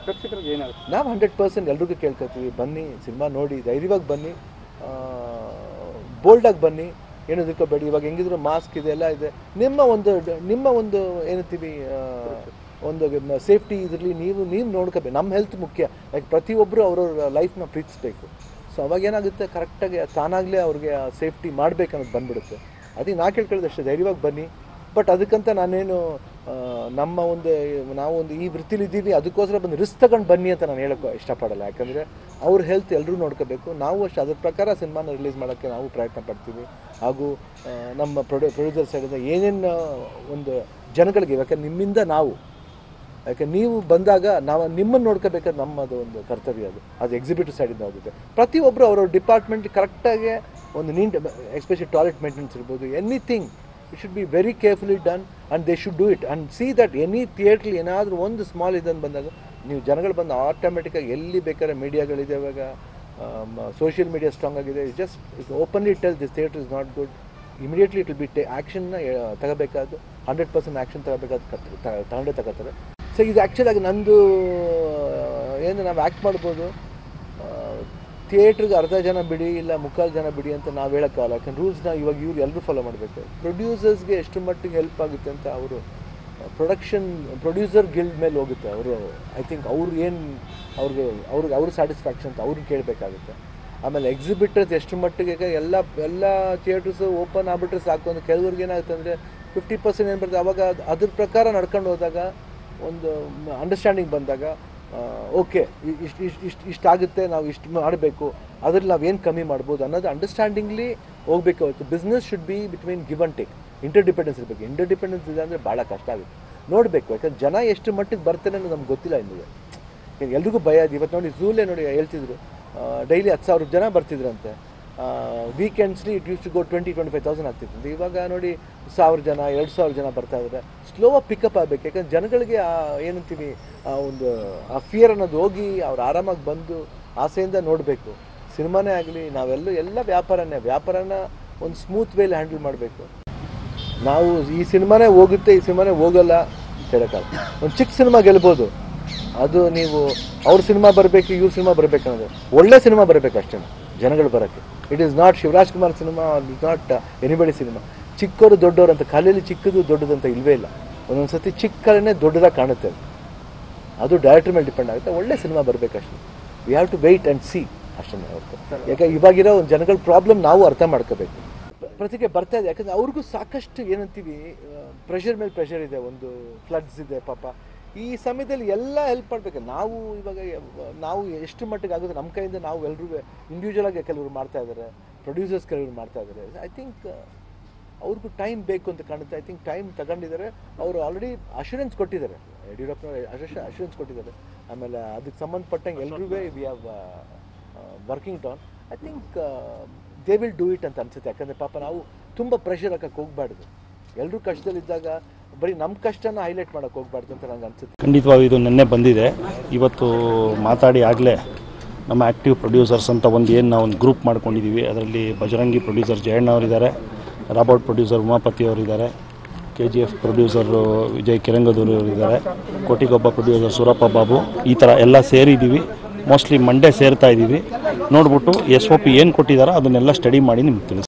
ಪ್ರೇಕ್ಷಕರಿಗೆ ಏನಾಗುತ್ತೆ ನಾವು ಹಂಡ್ರೆಡ್ ಪರ್ಸೆಂಟ್ ಎಲ್ರಿಗೂ ಕೇಳ್ಕೊತೀವಿ ಬನ್ನಿ ಸಿನಿಮಾ ನೋಡಿ ಧೈರ್ಯವಾಗಿ ಬನ್ನಿ ಬೋಲ್ಡಾಗಿ ಬನ್ನಿ ಏನು ತಿಳ್ಕೊಬೇಡಿ ಇವಾಗ ಹೆಂಗಿದ್ರು ಮಾಸ್ಕ್ ಇದೆ ಎಲ್ಲ ಇದೆ ನಿಮ್ಮ ಒಂದು ನಿಮ್ಮ ಒಂದು ಏನಂತೀವಿ ಆ, ಒಂದು ಸೇಫ್ಟಿ ಇದರಲ್ಲಿ ನೀವು ನೀವು ನೋಡ್ಕೋಬೇಕು ನಮ್ಮ ಹೆಲ್ತ್ ಮುಖ್ಯ ಲೈಕ್ ಪ್ರತಿಯೊಬ್ಬರು ಅವ್ರವ್ರ ಲೈಫ್ನ ಪ್ರೀತಿಸ್ಬೇಕು ಸೊ ಅವಾಗ ಏನಾಗುತ್ತೆ ಕರೆಕ್ಟಾಗಿ ತಾನಾಗಲೇ ಅವ್ರಿಗೆ ಸೇಫ್ಟಿ ಮಾಡ್ಬೇಕು ಅನ್ನೋದು ಬಂದ್ಬಿಡುತ್ತೆ ಅದಕ್ಕೆ ನಾ ಕೇಳ್ಕೊಳ್ಳೋದು ಅಷ್ಟೇ ಧೈರ್ಯವಾಗಿ ಬನ್ನಿ ಬಟ್ ಅದಕ್ಕಂತ ನಾನೇನು ಆ, ನಮ್ಮ ಒಂದು ನಾವು ಒಂದು ಈ ವೃತ್ತಿಲಿ ಇದ್ದೀವಿ ಅದಕ್ಕೋಸ್ಕರ ಬಂದು ರಿಸ್ಕ್ ತಗೊಂಡು ಬನ್ನಿ ಅಂತ ನಾನು ಹೇಳೋಕ್ಕೆ ಇಷ್ಟಪಡಲ್ಲ ಯಾಕಂದರೆ ಅವ್ರ ಹೆಲ್ತ್ ಎಲ್ಲರೂ ನೋಡ್ಕೋಬೇಕು ನಾವು ಅಷ್ಟೇ ಅದ್ರ ಪ್ರಕಾರ ಸಿನಿಮಾನ ರಿಲೀಸ್ ಮಾಡೋಕ್ಕೆ ನಾವು ಪ್ರಯತ್ನ ಪಡ್ತೀವಿ ಹಾಗೂ ಆ, ನಮ್ಮ ಪ್ರೊಡ್ಯೂ ಪ್ರೊಡ್ಯೂಸರ್ ಸೈಡಿಂದ ಏನೇನು ಒಂದು ಜನಗಳಿಗೆ ಯಾಕಂದ್ರೆ ನಿಮ್ಮಿಂದ ನಾವು ಯಾಕೆ ನೀವು ಬಂದಾಗ ನಾವು ನಿಮ್ಮನ್ನು ನೋಡ್ಕೋಬೇಕಾದ್ರೆ ನಮ್ಮದು ಒಂದು ಕರ್ತವ್ಯ ಅದು ಅದು ಎಕ್ಸಿಬಿಟಿವ್ ಸೈಡಿಂದ ಹೋಗುತ್ತೆ ಪ್ರತಿಯೊಬ್ಬರು ಅವ್ರವ್ರ ಡಿಪಾರ್ಟ್ಮೆಂಟ್ ಕರೆಕ್ಟಾಗಿ ಒಂದು ನೀಟ್ ಎಸ್ಪೆಷಲಿ ಟಾಯ್ಲೆಟ್ ಮೇಂಟೆನೆನ್ಸ್ ಇರ್ಬೋದು anything it should be very carefully done and they should do it and see that any ಥಿಯೇಟ್ರಲ್ಲಿ ಏನಾದರೂ ಒಂದು ಸ್ಮಾಲ್ ಇದನ್ನು ಬಂದಾಗ ನೀವು ಜನಗಳು ಬಂದು ಆಟೋಮೆಟಿಕ್ಕಾಗಿ ಎಲ್ಲಿ ಬೇಕಾದ್ರೆ ಮೀಡಿಯಾಗಳಿದೆ ಇವಾಗ ಸೋಷಿಯಲ್ ಮೀಡಿಯಾ ಸ್ಟ್ರಾಂಗ್ ಆಗಿದೆ just it openly tell this theatre is not good immediately it will be ಟೆ ಆ್ಯಕ್ಷನ್ನ ತಗೋಬೇಕಾದ್ದು ಹಂಡ್ರೆಡ್ ಪರ್ಸೆಂಟ್ ಆ್ಯಕ್ಷನ್ ತಗೋಬೇಕಾದ ತಗೊಂಡೇ ತಗೋತಾರೆ ಸೊ ಇದು ಆ್ಯಕ್ಚುಲಾಗಿ ನಂದು ಏನು ನಾವು ಆ್ಯಕ್ಟ್ ಮಾಡ್ಬೋದು ಥಿಯೇಟ್ರಿಗೆ ಅರ್ಧ ಜನ ಬಿಡಿ ಇಲ್ಲ ಮುಕ್ಕಾಲು ಜನ ಬಿಡಿ ಅಂತ ನಾವು ಹೇಳೋಕ್ಕಾಗಲ್ಲ ಯಾಕಂದ್ರೆ ರೂಲ್ಸ್ನ ಇವಾಗ ಇವ್ರು ಎಲ್ಲರೂ ಫಾಲೋ ಮಾಡಬೇಕು ಪ್ರೊಡ್ಯೂಸರ್ಸ್ಗೆ ಎಷ್ಟು ಮಟ್ಟಿಗೆ ಹೆಲ್ಪ್ ಆಗುತ್ತೆ ಅಂತ ಅವರು ಪ್ರೊಡಕ್ಷನ್ ಪ್ರೊಡ್ಯೂಸರ್ ಗಿಲ್ಡ್ ಮೇಲೆ ಹೋಗುತ್ತೆ ಅವರು ಐ ಥಿಂಕ್ ಅವ್ರು ಏನು ಅವ್ರಿಗೆ ಅವ್ರಿಗೆ ಅವ್ರ ಸ್ಯಾಟಿಸ್ಫ್ಯಾಕ್ಷನ್ ಅಂತ ಅವ್ರಿಗೆ ಕೇಳಬೇಕಾಗುತ್ತೆ ಆಮೇಲೆ ಎಕ್ಸಿಬಿಟರ್ಸ್ ಎಷ್ಟು ಮಟ್ಟಿಗೆ ಈಗ ಎಲ್ಲ ಎಲ್ಲ ಥಿಯೇಟರ್ಸು ಓಪನ್ ಆಗ್ಬಿಟ್ರೆ ಸಾಕು ಅಂತ ಕೆಲವ್ರಿಗೆ ಏನಾಗುತ್ತೆ ಅಂದರೆ ಫಿಫ್ಟಿ ಪರ್ಸೆಂಟ್ ಏನು ಬರುತ್ತೆ ಅವಾಗ ಅದ್- ಅದ್ರ ಪ್ರಕಾರ ನಡ್ಕೊಂಡು ಹೋದಾಗ ಒಂದು ಅಂಡರ್ಸ್ಟ್ಯಾಂಡಿಂಗ್ ಬಂದಾಗ ಓಕೆ ಇಷ್ಟು ಇಷ್ಟು ಇಷ್ಟು ಇಷ್ಟಾಗುತ್ತೆ ನಾವು ಇಷ್ಟು ಮಾಡಬೇಕು ಅದ್ರಲ್ಲಿ ನಾವು ಏನು ಕಮ್ಮಿ ಮಾಡ್ಬೋದು ಅನ್ನೋದು ಅಂಡರ್ಸ್ಟ್ಯಾಂಡಿಂಗ್ಲಿ ಹೋಗ್ಬೇಕು ಹೊರತು business should be between give and take interdependence ಇರಬೇಕು ಇಂಟರ್ ಡಿಪೆಂಡೆನ್ಸ್ ಇದೆ ಅಂದರೆ ಭಾಳ ಕಷ್ಟ ಆಗುತ್ತೆ ನೋಡಬೇಕು ಯಾಕಂದ್ರೆ ಜನ ಎಷ್ಟು ಮಟ್ಟಿಗೆ ಬರ್ತಾನೆ ಅನ್ನೋದು ನಮ್ಗೆ ಗೊತ್ತಿಲ್ಲ ಇನ್ನೂ ಈಗ ಎಲ್ರಿಗೂ ಭಯ ಇದೆ ಇವತ್ತು ನೋಡಿ ಝೂಲೇ ನೋಡಿ ಹೇಳ್ತಿದ್ರು ಡೈಲಿ ಹತ್ತು ಸಾವಿರ ಜನ ಬರ್ತಿದ್ರಂತೆ ವೀಕೆಂಡ್ಸ್ಲಿ it used to go twenty twenty five thousand ಆಗ್ತಿತ್ತು ಇವಾಗ ನೋಡಿ ಸಾವಿರ ಜನ ಎರಡು ಸಾವಿರ ಜನ ಬರ್ತಾ ಇದ್ದಾರೆ ಸ್ಲೋವಾಗಿ ಪಿಕಪ್ ಆಗಬೇಕು ಯಾಕಂದ್ರೆ ಜನಗಳಿಗೆ ಆ ಏನಂತೀವಿ ಆ ಒಂದು ಆ ಫಿಯರ್ ಅನ್ನೋದು ಹೋಗಿ ಅವ್ರು ಆರಾಮಾಗಿ ಬಂದು ಆಸೆಯಿಂದ ನೋಡಬೇಕು ಸಿನಿಮಾನೇ ಆಗಲಿ ನಾವೆಲ್ಲ ಎಲ್ಲ ವ್ಯಾಪಾರನೇ ವ್ಯಾಪಾರನ ಒಂದು ಸ್ಮೂತ್ ವೇಲಿ ಹ್ಯಾಂಡಲ್ ಮಾಡಬೇಕು ನಾವು ಈ ಸಿನಿಮಾನೇ ಹೋಗುತ್ತೆ ಈ ಸಿನಿಮಾನೇ ಹೋಗಲ್ಲ ಅಂತ ಹೇಳೋಕ್ಕಾಗಲ್ಲ ಒಂದು ಚಿಕ್ಕ ಸಿನಿಮಾ ಗೆಲ್ಬೋದು ಅದು ನೀವು ಅವ್ರ ಸಿನಿಮಾ ಬರಬೇಕು ಇವ್ರ ಸಿನಿಮಾ ಬರಬೇಕು ಅನ್ನೋದು ಒಳ್ಳೆ ಸಿನಿಮಾ ಬರಬೇಕು ಅಷ್ಟೇ ಜನಗಳು ಬರೋಕ್ಕೆ it is not Shivaraj Kumar cinema is not anybody cinema ಚಿಕ್ಕವರು ದೊಡ್ಡವರು ಅಂತ ಕಲೆಯಲ್ಲಿ ಚಿಕ್ಕದು ದೊಡ್ಡದು ಅಂತ ಇಲ್ವೇ ಇಲ್ಲ ಒಂದೊಂದು ಸತಿ ಚಿಕ್ಕ ಕಲೆನೇ ದೊಡ್ಡದಾಗಿ ಕಾಣುತ್ತೆ ಅದು ಅದು ಡೈರೆಕ್ಟರ್ ಮೇಲೆ ಡಿಪೆಂಡ್ ಆಗುತ್ತೆ ಒಳ್ಳೆ ಸಿನಿಮಾ ಬರಬೇಕಷ್ಟೇ we have to wait and see ಅಷ್ಟೇ ಹೊರತು ಯಾಕೆ ಇವಾಗಿರೋ ಒಂದು ಜನಗಳ ಪ್ರಾಬ್ಲಮ್ ನಾವು ಅರ್ಥ ಮಾಡ್ಕೋಬೇಕು ಪ್ರತಿಕೆ ಬರ್ತಾ ಇದೆ ಯಾಕಂದ್ರೆ ಅವ್ರಿಗೂ ಸಾಕಷ್ಟು ಏನಂತೀವಿ ಪ್ರೆಷರ್ ಮೇಲೆ ಪ್ರೆಷರ್ ಇದೆ ಒಂದು ಫ್ಲಡ್ಸ್ ಇದೆ ಪಾಪ ಈ ಸಮಯದಲ್ಲಿ ಎಲ್ಲ ಹೆಲ್ಪ್ ಮಾಡಬೇಕು ನಾವು ಇವಾಗ ಯ- ನಾವು ಎಷ್ಟು ಮಟ್ಟಿಗೆ ಆಗುತ್ತೆ ನಮ್ಮ ಕೈಯಿಂದ ನಾವು ಎಲ್ಲರೂ ಇಂಡಿವಿಜುವಲ್ ಆಗಿ ಕೆಲವರು ಮಾಡ್ತಾ ಇದ್ದಾರೆ ಪ್ರೊಡ್ಯೂಸರ್ಸ್ ಕೆಲವರು ಮಾಡ್ತಾ ಇದ್ದಾರೆ ಐ ಥಿಂಕ್ ಅವ್ರಿಗೂ ಟೈಮ್ ಬೇಕು ಅಂತ ಕಾಣುತ್ತೆ ಐ ಥಿಂಕ್ ಟೈಮ್ ತಗೊಂಡಿದ್ದಾರೆ ಅವರು ಆಲ್ರೆಡಿ ಅಶೂರೆನ್ಸ್ ಕೊಟ್ಟಿದ್ದಾರೆ ಯಡಿಯೂರಪ್ಪನವರು ಅಶೂರೆನ್ಸ್ ಕೊಟ್ಟಿದ್ದಾರೆ ಆಮೇಲೆ ಅದಕ್ಕೆ ಸಂಬಂಧಪಟ್ಟಂಗೆ ಎಲ್ರೂ we have working done I think they will do it ಅಂತ ಅನ್ಸುತ್ತೆ ಯಾಕಂದರೆ ಪಾಪ ನಾವು ತುಂಬ ಪ್ರೆಷರ್ ಹಾಕಕ್ಕೆ ಹೋಗ್ಬಾರ್ದು ಎಲ್ಲರೂ ಕಷ್ಟದಲ್ಲಿದ್ದಾಗ ಬರೀ ನಮ್ಮ ಕಷ್ಟನ ಹೈಲೈಟ್ ಮಾಡೋಕ್ಕೆ ಹೋಗ್ಬಾರ್ದು ಅಂತ ನಂಗೆ ಅನ್ಸುತ್ತೆ ಖಂಡಿತವಾಗಿ ಇದು ನಿನ್ನೆ ಬಂದಿದೆ ಇವತ್ತು ಮಾತಾಡಿ ಆಗಲೇ ನಮ್ಮ ಆ್ಯಕ್ಟಿವ್ ಪ್ರೊಡ್ಯೂಸರ್ಸ್ ಅಂತ ಒಂದು ಏನು ನಾವು ಒಂದು ಗ್ರೂಪ್ ಮಾಡ್ಕೊಂಡಿದ್ದೀವಿ ಅದರಲ್ಲಿ ಬಜರಂಗಿ ಪ್ರೊಡ್ಯೂಸರ್ ಜಯಣ್ಣ ಅವರಿದ್ದಾರೆ ರಾಬರ್ಟ್ ಪ್ರೊಡ್ಯೂಸರ್ ಉಮಾಪತಿ ಅವರಿದ್ದಾರೆ K G F producer Vijay Kiragandur ಅವರಿದ್ದಾರೆ ಕೋಟಿಗೊಬ್ಬ ಪ್ರೊಡ್ಯೂಸರ್ ಸೂರಪ್ಪ ಬಾಬು ಈ ಥರ ಎಲ್ಲ ಸೇರಿದ್ದೀವಿ ಮೋಸ್ಟ್ಲಿ ಮಂಡೇ ಸೇರ್ತಾ ಇದ್ದೀವಿ ನೋಡ್ಬಿಟ್ಟು ಎಸ್ ಒ ಪಿ ಏನು ಕೊಟ್ಟಿದ್ದಾರೋ ಅದನ್ನೆಲ್ಲ ಸ್ಟಡಿ ಮಾಡಿ ನಿಮ್ಗೆ ತಿಳಿಸ್ತೀನಿ